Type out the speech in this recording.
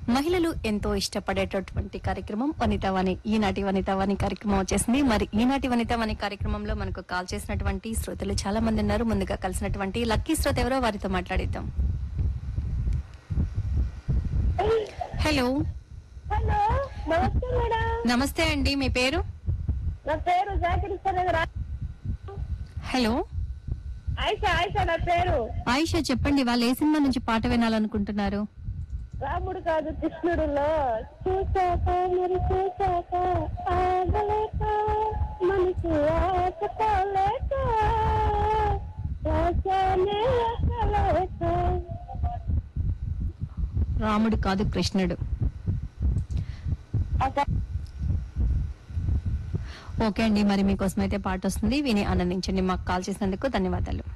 మహిళలు ఎంతో ఇష్టపడేటటువంటి కార్యక్రమం వనితావాణి ఈనాటి వనితావాణి కార్యక్రమం వచ్చేసింది మరి ఈనాటి వనితావాణి కార్యక్రమంలో మనకు కాల్ చేసినటువంటి శ్రోతలు చాలా మంది ఉన్నారు ముందుగా కలిసినటువంటి లక్కీ శ్రోత ఎవరో వారితో మాట్లాడిద్దాం హలో హలో నమస్తే మేడం నమస్తే అండి మీ పేరు నా పేరు జాకిరి సరేంద్ర హలో ఆయిషా ఆయిషా నా పేరు ఆయిషా చెప్పండి వాళ్ళు ఏ సినిమా నుంచి పాట వినాలనుకుంటున్నారు రాముడు కాదు కృష్ణుడులో చూసాక మరి చూసాక ఆగలేక మనసు ఆకలేక రాశానే ఆకలేక రాముడు కాదు కృష్ణుడు ఒక ఓకే అండి మరి మీకోసం అయితే పాట వస్తుంది విని ఆనందించండి మాకు కాల్ చేసినందుకు ధన్యవాదాలు